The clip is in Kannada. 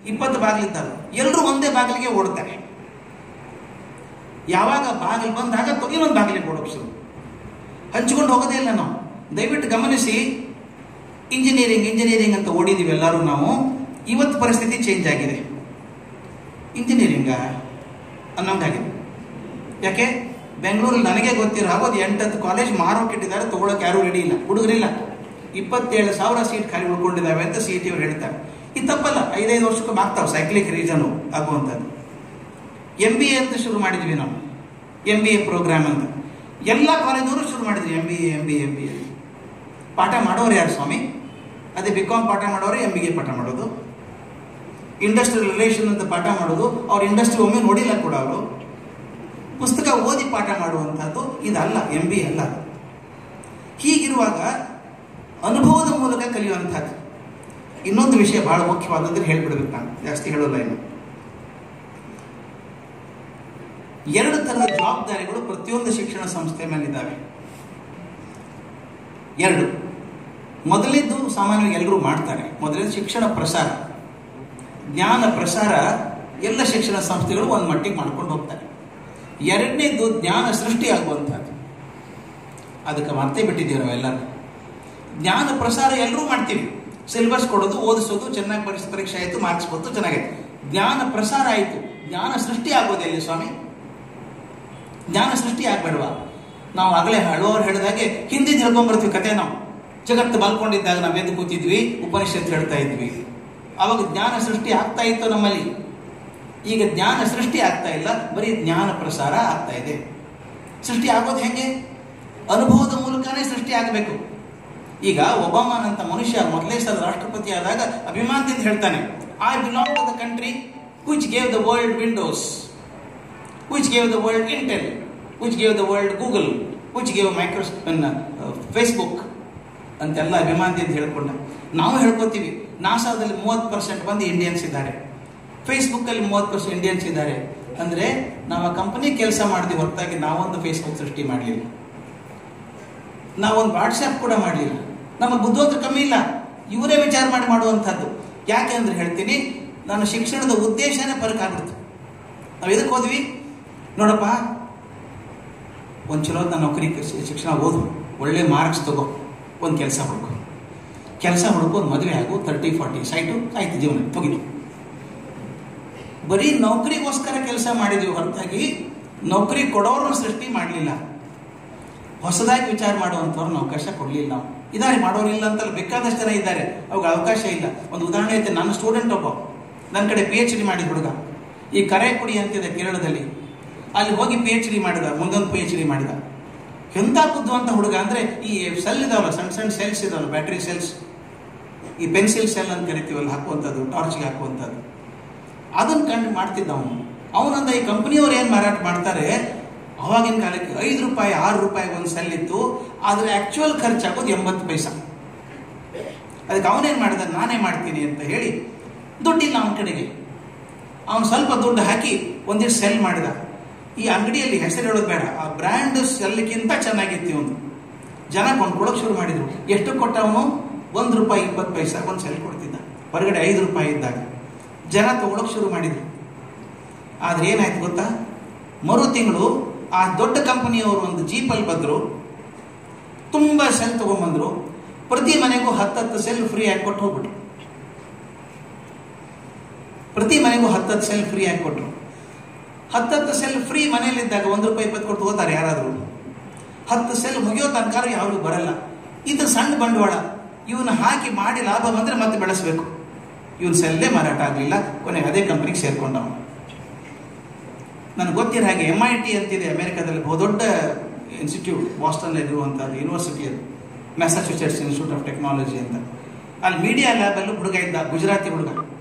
ಇಪ್ಪತ್ತು ಬಾಗಿಲಿದ್ದಾವೆ ಎಲ್ಲರೂ ಒಂದೇ ಬಾಗಿಲಿಗೆ ಓಡ್ತಾರೆ ಯಾವಾಗ ಬಾಗಿಲು ಬಂದಾಗ ತ- ಇನ್ನೊಂದು ಬಾಗಿಲಿಗೆ ಓಡೋಕೆ ಶುರು ಹಂಚ್ಕೊಂಡು ಹೋಗೋದೇ ಇಲ್ಲ ನಾವು ದಯವಿಟ್ಟು ಗಮನಿಸಿ ಇಂಜಿನಿಯರಿಂಗ್ ಇಂಜಿನಿಯರಿಂಗ್ ಅಂತ ಓಡಿದೀವಿ ಎಲ್ಲರೂ ನಾವು ಇವತ್ತು ಪರಿಸ್ಥಿತಿ ಚೇಂಜ್ ಆಗಿದೆ ಇಂಜಿನಿಯರಿಂಗ ಅನ್ನೋಂಗಾಗಿದೆ ಯಾಕೆ ಬೆಂಗಳೂರಲ್ಲಿ ನನಗೆ ಗೊತ್ತಿರೋ ಹಾಗೋದು ಎಂಟತ್ತು ಕಾಲೇಜ್ ಮಾರೋಕೆ ಇಟ್ಟಿದ್ದಾರೆ ತಗೊಳಕ್ಕೆ ಯಾರೂ ರೆಡಿ ಇಲ್ಲ ಹುಡುಗರಿಲ್ಲ ಇಪ್ಪತ್ತೇಳು ಸಾವಿರ ಸೀಟ್ ಖಾಲಿ ಉಳ್ಕೊಂಡಿದ್ದಾವೆ ಅಂತ ಸಿ ಟಿ ಅವ್ರು ಹೇಳ್ತಾರೆ ಇದು ತಪ್ಪಲ್ಲ ಐದೈದು ವರ್ಷಕ್ಕೆ ಆಗ್ತಾವೆ ಸೈಕ್ಲಿಕ್ ರೀಸನು ಆಗುವಂಥದ್ದು ಎಂ ಬಿ ಎ ಅಂತ ಶುರು ಮಾಡಿದ್ವಿ ನಾವು ಎಂ ಬಿ ಎ ಪ್ರೋಗ್ರಾಮ್ ಅಂತ ಎಲ್ಲ ಕಾಲೇಜವರು ಶುರು ಮಾಡಿದ್ವಿ M B A M B M B A ಪಾಠ ಮಾಡೋರು ಯಾರು ಸ್ವಾಮಿ ಅದೇ ಬಿ ಕಾಮ್ ಪಾಠ ಮಾಡೋರು ಎಂ ಬಿ ಎ ಪಾಠ ಮಾಡೋದು ಇಂಡಸ್ಟ್ರಿಯಲ್ ರಿಲೇಷನ್ ಅಂತ ಪಾಠ ಮಾಡೋದು ಅವ್ರ ಇಂಡಸ್ಟ್ರಿ ಒಮ್ಮೆ ನೋಡಿಲ್ಲ ಕೂಡ ಅವರು ಪುಸ್ತಕ ಓದಿ ಪಾಠ ಮಾಡುವಂಥದ್ದು ಇದಲ್ಲ ಎಂ ಬಿ ಅಲ್ಲ ಹೀಗಿರುವಾಗ ಅನುಭವದ ಮೂಲಕ ಕಲಿಯುವಂಥದ್ದು ಇನ್ನೊಂದು ವಿಷಯ ಬಹಳ ಮುಖ್ಯವಾದದ್ದು ಹೇಳ್ಬಿಡ್ಬೇಕು ನಾನು ಜಾಸ್ತಿ ಹೇಳೋಲ್ಲ ಇನ್ನು ಎರಡು ತರಹದ ಜವಾಬ್ದಾರಿಗಳು ಪ್ರತಿಯೊಂದು ಶಿಕ್ಷಣ ಸಂಸ್ಥೆ ಮೇಲಿದ್ದಾವೆ ಎರಡು ಮೊದಲಿದ್ದು ಸಾಮಾನ್ಯವಾಗಿ ಎಲ್ಲರೂ ಮಾಡ್ತಾರೆ ಮೊದಲಿದ್ದು ಶಿಕ್ಷಣ ಪ್ರಸಾರ ಜ್ಞಾನ ಪ್ರಸಾರ ಎಲ್ಲ ಶಿಕ್ಷಣ ಸಂಸ್ಥೆಗಳು ಒಂದು ಮಟ್ಟಿಗೆ ಮಾಡ್ಕೊಂಡು ಹೋಗ್ತಾರೆ ಎರಡನೇದು ಜ್ಞಾನ ಸೃಷ್ಟಿಯಾಗುವಂಥದ್ದು ಅದಕ್ಕೆ ಮರ್ತೇ ಬಿಟ್ಟಿದ್ದೀವಿ ನಾವೆಲ್ಲರೂ ಜ್ಞಾನ ಪ್ರಸಾರ ಎಲ್ಲರೂ ಮಾಡ್ತೀವಿ ಸಿಲೆಬಸ್ ಕೊಡೋದು ಓದಿಸೋದು ಚೆನ್ನಾಗಿ ಪರೀಕ್ಷೆ ಪರೀಕ್ಷೆ ಆಯಿತು ಮಾರ್ಕ್ಸ್ ಬಂತು ಚೆನ್ನಾಗಿದೆ ಜ್ಞಾನ ಪ್ರಸಾರ ಆಯಿತು ಜ್ಞಾನ ಸೃಷ್ಟಿ ಆಗೋದಿಲ್ಲ ಸ್ವಾಮಿ ಜ್ಞಾನ ಸೃಷ್ಟಿ ಆಗ್ಬೇಡವಾ ನಾವು ಆಗಲೇ ಹಳೋರು ಹೇಳಿದಾಗೆ ಹಿಂದಿನ ಹೇಳ್ಕೊಂಡ್ಬರ್ತೀವಿ ಕತೆ ನಾವು ಜಗತ್ತು ಬಲ್ಕೊಂಡಿದ್ದಾಗ ನಾವು ಎದ್ದು ಕೂತಿದ್ವಿ ಉಪನಿಷತ್ ಹೇಳ್ತಾ ಇದ್ವಿ ಅವಾಗ ಜ್ಞಾನ ಸೃಷ್ಟಿ ಆಗ್ತಾ ಇತ್ತು ನಮ್ಮಲ್ಲಿ ಈಗ ಜ್ಞಾನ ಸೃಷ್ಟಿ ಆಗ್ತಾ ಇಲ್ಲ ಬರೀ ಜ್ಞಾನ ಪ್ರಸಾರ ಆಗ್ತಾ ಇದೆ ಸೃಷ್ಟಿ ಆಗೋದು ಹೆಂಗೆ ಅನುಭವದ ಮೂಲಕನೇ ಸೃಷ್ಟಿ ಆಗಬೇಕು ಈಗ ಒಬಾಮಾನ್ ಅಂತ ಮನುಷ್ಯ ಮೊದಲೇ ಸಲ ರಾಷ್ಟ್ರಪತಿ ಆದಾಗ ಅಭಿಮಾನದಿಂದ ಹೇಳ್ತಾನೆ I belong to the country which gave the world Windows which gave the world Intel which gave the world Google which gave Microsoft Facebook ಅಂತೆಲ್ಲ ಅಭಿಮಾನದಿಂದ ಹೇಳ್ಕೊಂಡ ನಾವು ಹೇಳ್ಕೊತೀವಿ ನಾಸಾದಲ್ಲಿ ಮೂವತ್ತು ಪರ್ಸೆಂಟ್ ಬಂದು ಇಂಡಿಯನ್ಸ್ ಇದ್ದಾರೆ ಫೇಸ್ಬುಕ್ಕಲ್ಲಿ ಮೂವತ್ತು ಪರ್ಸೆಂಟ್ ಇಂಡಿಯನ್ಸ್ ಇದ್ದಾರೆ ಅಂದರೆ ನಮ್ಮ ಕಂಪನಿ ಕೆಲಸ ಮಾಡಿದ್ವಿ ಹೊರತಾಗಿ ನಾವೊಂದು ಫೇಸ್ಬುಕ್ ಸೃಷ್ಟಿ ಮಾಡಲಿಲ್ಲ ನಾವೊಂದು ವಾಟ್ಸಪ್ ಕೂಡ ಮಾಡಲಿಲ್ಲ ನಮ್ಮ ಬುದ್ಧಿವಂತರು ಕಮ್ಮಿ ಇಲ್ಲ ಇವರೇ ವಿಚಾರ ಮಾಡಿ ಮಾಡುವಂಥದ್ದು ಯಾಕೆ ಅಂದ್ರೆ ಹೇಳ್ತೀನಿ ನನ್ನ ಶಿಕ್ಷಣದ ಉದ್ದೇಶನೇ ಪರಕಾಗ್ಬಿಡ್ತು ನಾವು ಎದಕ್ಕೆ ಹೋದ್ವಿ ನೋಡಪ್ಪ ಒಂದು ಚಲೋದ ನೌಕರಿ ಶಿಕ್ಷಣ ಓದು ಒಳ್ಳೆ ಮಾರ್ಕ್ಸ್ ತಗೋ ಒಂದು ಕೆಲಸ ಹುಡುಕು ಕೆಲಸ ಹುಡುಕು ಒಂದು ಮದುವೆ ಆಗು ತರ್ಟಿ ಫಾರ್ಟಿ ಸೈಟು ಆಯ್ತು ಜೀವನ ಮುಗಿದು ಬರೀ ನೌಕರಿಗೋಸ್ಕರ ಕೆಲಸ ಮಾಡಿದ್ವಿ ಹೊರತಾಗಿ ನೌಕರಿ ಕೊಡೋರನ್ನ ಸೃಷ್ಟಿ ಮಾಡಲಿಲ್ಲ ಹೊಸದಾಗಿ ವಿಚಾರ ಮಾಡುವಂಥವ್ರನ್ನ ಅವಕಾಶ ಕೊಡಲಿಲ್ಲ ನಾವು ಇದಾರೆ ಮಾಡೋರಿಲ್ಲ ಅಂತಲ್ಲ ಬೇಕಾದಷ್ಟು ಜನ ಇದ್ದಾರೆ ಅವಾಗ ಅವಕಾಶ ಇಲ್ಲ ಒಂದು ಉದಾಹರಣೆ ಐತೆ ನನ್ನ ಸ್ಟೂಡೆಂಟ್ ಒಬ್ಬ ನನ್ನ ಕಡೆ ಪಿ ಎಚ್ ಡಿ ಮಾಡಿದ ಹುಡುಗ ಈ ಕರೆಕುಡಿ ಅಂತಿದೆ ಕೇರಳದಲ್ಲಿ ಅಲ್ಲಿ ಹೋಗಿ ಪಿ ಎಚ್ ಡಿ ಮಾಡಿದ ಮುಂದೊಂದು ಪಿ ಎಚ್ ಡಿ ಮಾಡಿದ ಎಂಥ ಬುದ್ಧಿವಂತ ಹುಡುಗ ಅಂದರೆ ಈ ಸೆಲ್ ಇದಾವಲ್ಲ ಸಣ್ಣ ಸಣ್ಣ ಸೆಲ್ಸ್ ಇದಾವಲ್ಲ ಬ್ಯಾಟ್ರಿ ಸೆಲ್ಸ್ ಈ ಪೆನ್ಸಿಲ್ ಸೆಲ್ ಅಂತ ಕರಿತೀವಲ್ಲ ಹಾಕುವಂಥದ್ದು ಟಾರ್ಚ್ಗೆ ಹಾಕುವಂಥದ್ದು ಅದನ್ನು ಕಂಡು ಮಾಡ್ತಿದ್ದ ಅವನು ಅವನಂದ ಈ ಕಂಪನಿಯವ್ರು ಏನು ಮಾರಾಟ ಮಾಡ್ತಾರೆ ಅವಾಗಿನ ಕಾಲಕ್ಕೆ ಐದು ರೂಪಾಯಿ ಆರು ರೂಪಾಯಿ ಒಂದು ಸೆಲ್ ಇತ್ತು ಆದರೆ ಆ್ಯಕ್ಚುಯಲ್ ಖರ್ಚಾಗೋದು ಎಂಬತ್ತು ಪೈಸಾ ಅದಕ್ಕೆ ಅವನೇನು ಮಾಡಿದ ನಾನೇ ಮಾಡ್ತೀನಿ ಅಂತ ಹೇಳಿ ದುಡ್ಡಿಲ್ಲ ಅವನ ಕಡೆಗೆ ಅವನು ಸ್ವಲ್ಪ ದುಡ್ಡು ಹಾಕಿ ಒಂದಿಷ್ಟು ಸೆಲ್ ಮಾಡಿದ ಈ ಅಂಗಡಿಯಲ್ಲಿ ಹೆಸರು ಹೇಳೋದು ಬೇಡ ಆ ಬ್ರ್ಯಾಂಡ್ ಸೆಲ್ಗಿಂತ ಚೆನ್ನಾಗಿತ್ತು ಇವನು ಜನ ಕೊಂಡ್ಕೊಳ್ಳೋಕೆ ಶುರು ಮಾಡಿದ್ರು ಎಷ್ಟು ಕೊಟ್ಟ ಅವನು ಒಂದು ರೂಪಾಯಿ ಇಪ್ಪತ್ತು ಪೈಸಾ ಒಂದು ಸೆಲ್ ಕೊಡ್ತಿದ್ದ ಹೊರಗಡೆ ಐದು ರೂಪಾಯಿ ಇದ್ದಾಗ ಜನ ತಗೊಳಕ್ ಶುರು ಮಾಡಿದ್ರು ಆದ್ರೆ ಏನಾಯ್ತು ಗೊತ್ತಾ ಮರು ತಿಂಗಳು ಆ ದೊಡ್ಡ ಕಂಪನಿಯವರು ಒಂದು ಜೀಪಲ್ಲಿ ಬಂದರು ತುಂಬ ಸೆಲ್ ತಗೊಂಡ್ಬಂದ್ರು ಪ್ರತಿ ಮನೆಗೂ ಹತ್ತತ್ತು ಸೆಲ್ ಫ್ರೀ ಆಗಿ ಕೊಟ್ಟು ಹೋಗ್ಬಿಟ್ರು ಪ್ರತಿ ಮನೆಗೂ ಹತ್ತತ್ತು ಸೆಲ್ ಫ್ರೀ ಆಗಿ ಕೊಟ್ಟರು ಹತ್ತತ್ತು ಸೆಲ್ ಫ್ರೀ ಮನೆಯಲ್ಲಿದ್ದಾಗ ಒಂದು ರೂಪಾಯಿ ಇಪ್ಪತ್ತು ಕೊಟ್ಟು ಹೋಗ್ತಾರೆ ಯಾರಾದರೂ ಹತ್ತು ಸೆಲ್ ಮುಗಿಯೋ ತನಕ ಯಾವುದು ಬರಲ್ಲ ಇದು ಸಣ್ಣ ಬಂಡವಾಳ ಇವನ್ನ ಹಾಕಿ ಮಾಡಿ ಲಾಭ ಬಂದರೆ ಮತ್ತೆ ಬೆಳೆಸಬೇಕು ಇವನ್ ಸೆಲ್ಲೇ ಮಾರಾಟ ಆಗಲಿಲ್ಲ ಕೊನೆಗೆ ಅದೇ ಕಂಪ್ನಿಗೆ ಸೇರ್ಕೊಂಡವ ನನಗೆ ಗೊತ್ತಿರೋ ಹಾಗೆ ಎಮ್ ಐ ಟಿ ಅಂತಿದೆ ಅಮೆರಿಕಾದಲ್ಲಿ ಬಹುದೊಡ್ಡ ಇನ್ಸ್ಟಿಟ್ಯೂಟ್ ಬಾಸ್ಟನ್ ಇರುವಂಥದ್ದು ಯೂನಿವರ್ಸಿಟಿ ಅದು ಮ್ಯಾಸಚ್ಯೂಸೆಟ್ಸ್ ಇನ್ಸ್ಟಿಟ್ಯೂಟ್ ಆಫ್ ಟೆಕ್ನಾಲಜಿ ಅಂತ ಅಲ್ಲಿ ಮೀಡಿಯಾ ಲ್ಯಾಬಲ್ಲೂ ಹುಡುಗ ಇದ್ದ ಗುಜರಾತಿ ಹುಡುಗ